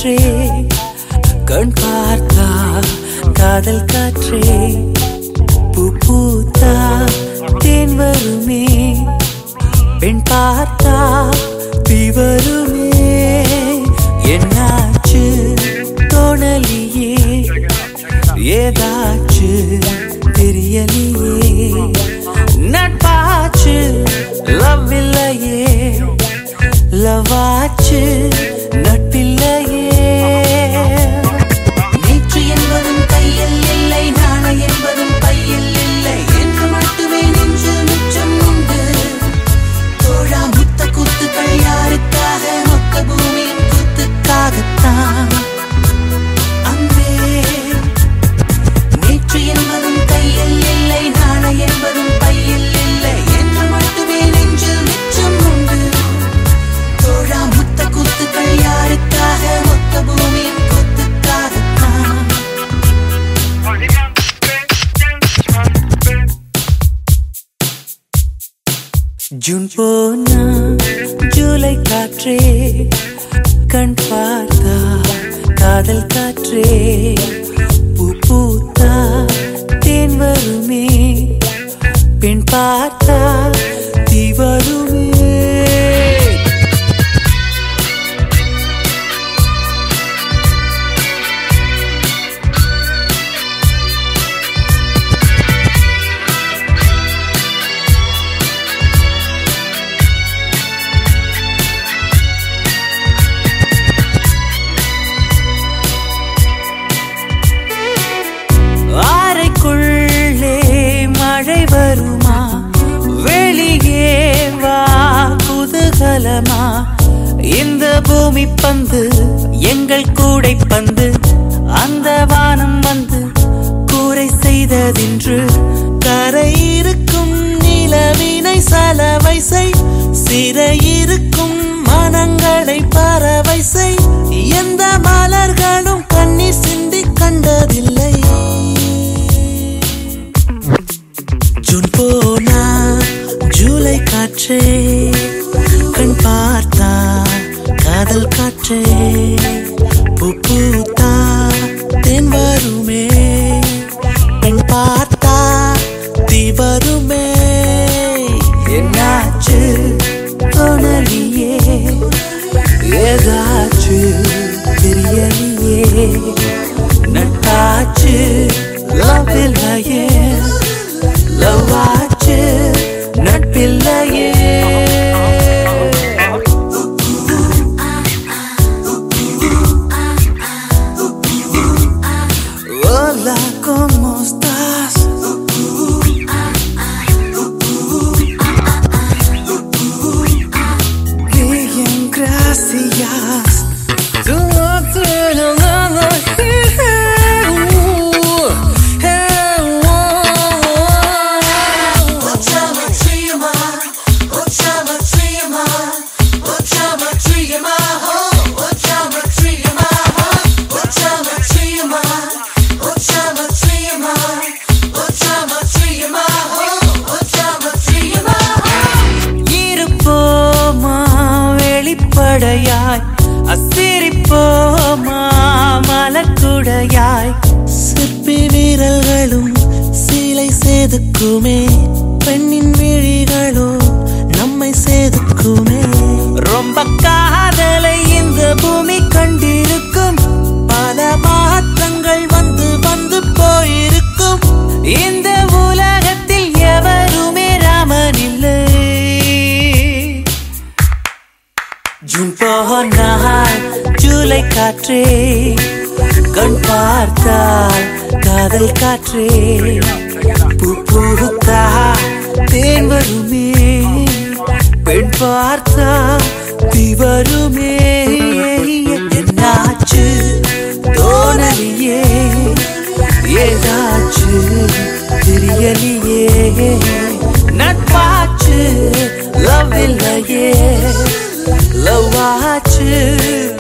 காற்றே கண் பார்த்தா காதல் காற்றே பூ பூத்தா தேன் வருமே பெண் பார்த்தா தீ வருமே என்னாச்சு தோணலியே ஏதாச்சு தெரியலையே நட்பாச்சு லவ் இல்லையே லவாச்சு நட்பில்லையே நேற்று என்பதும் கையில் இல்லை நாளை என்பதும் பையில் இல்லை என்று மட்டுமே நெஞ்சில் மிச்சம் உண்டு தோழா முத்த கூத்துக்கள் யாருக்காக மொத்த பூமியின் கூத்துக்காகத்தான் அன்பே நேற்று என்பதும் கையில் இல்லை நாளை என்பதும் பையில் இல்லை என்று மட்டுமே நெஞ்சில் மிச்சம் உண்டு தோழா முத்த கூத்துக்கள் யாருக்காக மொத்த பூமியின் கூத்துக்காகத்தான் ஜூன் போனா ஜூலை காற்றே கண் பார்த்தா காதல் காற்றே பூ பூத்தா தேன் வருமே பெண் பார்த்தா தீ வருமே அறைக்குள்ளே மழை வருமா வெளியே வா குதூகலமா இந்த பூமி பந்து எங்கள் கூடை பந்து அந்த வானம் வந்து கூரை செய்ததென்று கரை இருக்கும் நிலவினை சலவை செய் சிறை இருக்கும் மனங்களை பறவை செய் எந்த மலர்களும் கண்ணீர் சிந்தி கண்டதில்லை ஜூன் போனா ஜூலை காற்றே கண் பார்த்தா காதல் காற்றே பூ பூத்தா தென் வருமே பெண் பார்த்தா தீ வருமே என்னாச்சு தோணலியே ஏதாச்சு தெரியலையே நட்டாச்சு லவ் இல்லையே லவ் ஆச்சு நட்பில்லையே Hola, ¿cómo estás? Bien, gracias. Tú no tienes nada இருப்போமா வெளிப்படையாய் அசிரிப்போமா மலக்குடையாய் சிற்பி வீரர்களும் சீலை செதுக்குமே பெண்ணின் விழிகளோ நம்மை செதுக்குமே ரொம்ப காதலை இந்த பூமி கண்டிருக்கும் பல மாற்றங்கள் வந்து வந்து போயிருக்கும் இந்த உலகத்தில் எவருமே ராமன் இல்லை ஜூன் போனால் ஜூலை காற்றே கண் பார்த்தால் காதல் காற்றே பூ பூத்தா தேன் வருமே பெண் பார்த்தா தீ வருமே என்னாச்சு தோணலியே ஏதாச்சு தெரியலையே நட்பாச்சு லவ் இல்லையே லவ் ஆச்சு